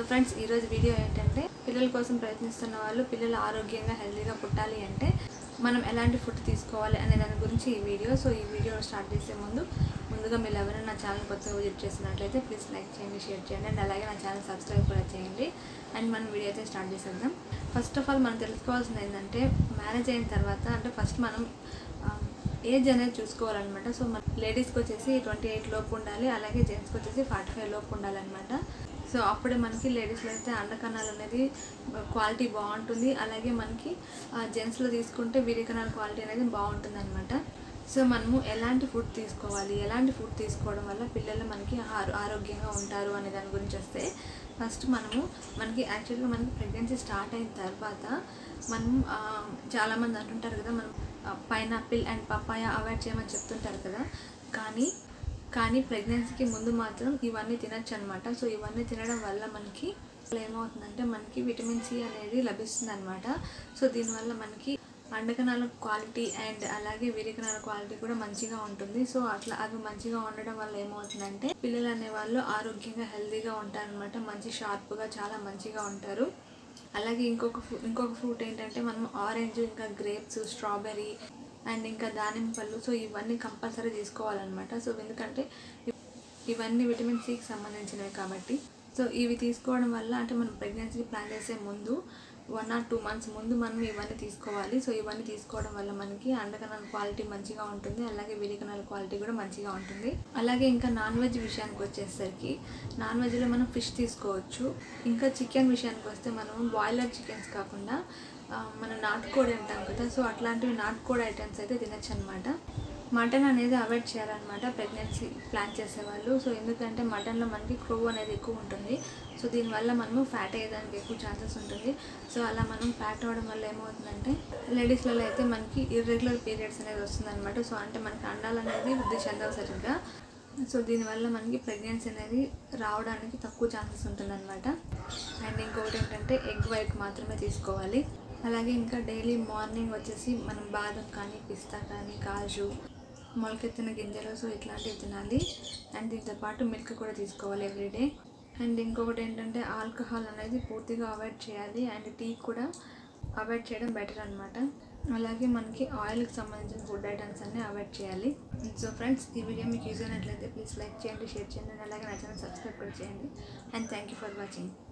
friends ఈరోజు video ఏంటంటే పిల్లల కోసం ప్రయత్నిస్తున్న వాళ్ళు పిల్లలు ఆరోగ్యంగా హెల్తీగా పుట్టాలి అంటే మనం ఎలాంటి ఫుడ్ తీసుకోవాలి అనే దాని గురించి ఈ వీడియో సో ఈ వీడియో స్టార్ట్ చేసే ముందు ముందుగా మీరు ఎవరైనా నా ఛానల్ కొత్తగా విజిట్ చేస్తున్నట్లయితే ప్లీజ్ లైక్ చేయండి షేర్ చేయండి అండ్ అలాగే నా ఛానల్ సబ్స్క్రైబ్ కూడా చేయండి అండ్ మనం వీడియో అయితే స్టార్ట్ చేసేద్దాం ఫస్ట్ ఆఫ్ ఆల్ మనం తెలుసుకోవాల్సింది ఏంటంటే మ్యారేజ్ అయిన తర్వాత అంటే ఫస్ట్ మనం ఏజ్ అనేది చూసుకోవాలన్నమాట సో మన లేడీస్కి వచ్చేసి ట్వంటీ ఎయిట్ లోపు ఉండాలి అలాగే జెంట్స్కి వచ్చేసి ఫార్టీ ఫైవ్ లోపు ఉండాలన్నమాట సో అప్పుడే మనకి లేడీస్లో అయితే అండకణాలు అనేది క్వాలిటీ బాగుంటుంది అలాగే మనకి జెంట్స్లో తీసుకుంటే వీరికణాల క్వాలిటీ అనేది బాగుంటుంది అనమాట సో మనము ఎలాంటి ఫుడ్ తీసుకోవాలి ఎలాంటి ఫుడ్ తీసుకోవడం వల్ల పిల్లలు మనకి ఆరో ఆరోగ్యంగా ఉంటారు అనే దాని గురించి వస్తే ఫస్ట్ మనము మనకి యాక్చువల్గా మనకి ప్రెగ్నెన్సీ స్టార్ట్ అయిన తర్వాత మనం ఆ, చాలామంది అంటుంటారు కదా మనం పైనాపిల్ అండ్ పపాయ అవాయిడ్ చేయమని చెప్తుంటారు కదా కానీ కానీ ప్రెగ్నెన్సీకి ముందు మాత్రం ఇవన్నీ తినచ్చు అనమాట సో ఇవన్నీ తినడం వల్ల మనకి ఏమవుతుందంటే మనకి విటమిన్ సి అనేది లభిస్తుంది అనమాట సో దీనివల్ల మనకి అండకణాల క్వాలిటీ అండ్ అలాగే విరికణాల క్వాలిటీ కూడా మంచిగా ఉంటుంది సో అట్లా అవి మంచిగా ఉండడం వల్ల ఏమవుతుందంటే పిల్లలు అనేవాళ్ళు ఆరోగ్యంగా హెల్తీగా ఉంటారనమాట మంచి షార్ప్గా చాలా మంచిగా ఉంటారు అలాగే ఇంకొక ఫ్రూ ఇంకొక ఫ్రూట్ ఏంటంటే మనం ఆరెంజ్ ఇంకా గ్రేప్స్ స్ట్రాబెర్రీ అండ్ ఇంకా దానిమ్మ పళ్ళు సో ఇవన్నీ కంపల్సరీ తీసుకోవాలన్నమాట సో ఎందుకంటే ఇవ్- ఇవన్నీ విటమిన్ సికి సంబంధించినవి కాబట్టి సో ఇవి తీసుకోవడం వల్ల అంటే మనం ప్రెగ్నెన్సీ ప్లాన్ చేసే ముందు వన్ ఆర్ టూ మంత్స్ ముందు మనం ఇవన్నీ తీసుకోవాలి సో ఇవన్నీ తీసుకోవడం వల్ల మనకి అండకణాల క్వాలిటీ మంచిగా ఉంటుంది అలాగే విరికణాల క్వాలిటీ కూడా మంచిగా ఉంటుంది అలాగే ఇంకా నాన్ వెజ్ విషయానికి వచ్చేసరికి నాన్ వెజ్లో మనం ఫిష్ తీసుకోవచ్చు ఇంకా చికెన్ విషయానికి వస్తే మనం బాయిలర్ చికెన్స్ కాకుండా ఆ, మన నాటుకోడి అంటాం కదా సో అట్లాంటివి నాటుకోడి ఐటమ్స్ అయితే తినచ్చు అనమాట మటన్ అనేది అవాయిడ్ చేయాలన్నమాట ప్రెగ్నెన్సీ ప్లాన్ చేసేవాళ్ళు సో ఎందుకంటే మటన్లో మనకి క్రొవ్వు అనేది ఎక్కువ ఉంటుంది సో దీనివల్ల మనము ఫ్యాట్ అయ్యేదానికి ఎక్కువ ఛాన్సెస్ ఉంటుంది సో అలా మనం ఫ్యాట్ అవ్వడం వల్ల ఏమవుతుందంటే లేడీస్లలో అయితే మనకి ఇర్రెగ్యులర్ పీరియడ్స్ అనేది వస్తుందన్నమాట సో అంటే మనకి అండాలు అనేది వృద్ధి చెందవు సరిగ్గా సో దీనివల్ల మనకి ప్రెగ్నెన్సీ అనేది రావడానికి తక్కువ ఛాన్సెస్ ఉంటుందన్నమాట అండ్ ఇంకొకటి ఏంటంటే ఎగ్ వైట్ మాత్రమే తీసుకోవాలి అలాగే ఇంకా డైలీ మార్నింగ్ వచ్చేసి మనం బాదం కానీ పిస్తా కానీ కాజు మొలకెత్తిన గింజలు సో ఇట్లాంటివి తినాలి అండ్ దీంతో పాటు మిల్క్ కూడా తీసుకోవాలి ఎవ్రీడే అండ్ ఇంకొకటి ఏంటంటే ఆల్కహాల్ అనేది పూర్తిగా అవాయిడ్ చేయాలి అండ్ టీ కూడా అవాయిడ్ చేయడం బెటర్ అనమాట అలాగే మనకి ఆయిల్కి సంబంధించిన ఫుడ్ ఐటమ్స్ అన్నీ అవాయిడ్ చేయాలి సో ఫ్రెండ్స్ ఈ వీడియో మీకు యూజ్ అయినట్లయితే ప్లీజ్ లైక్ చేయండి షేర్ చేయండి and అలాగే నా ఛానల్ సబ్స్క్రైబ్ కూడా చేయండి and thank you for watching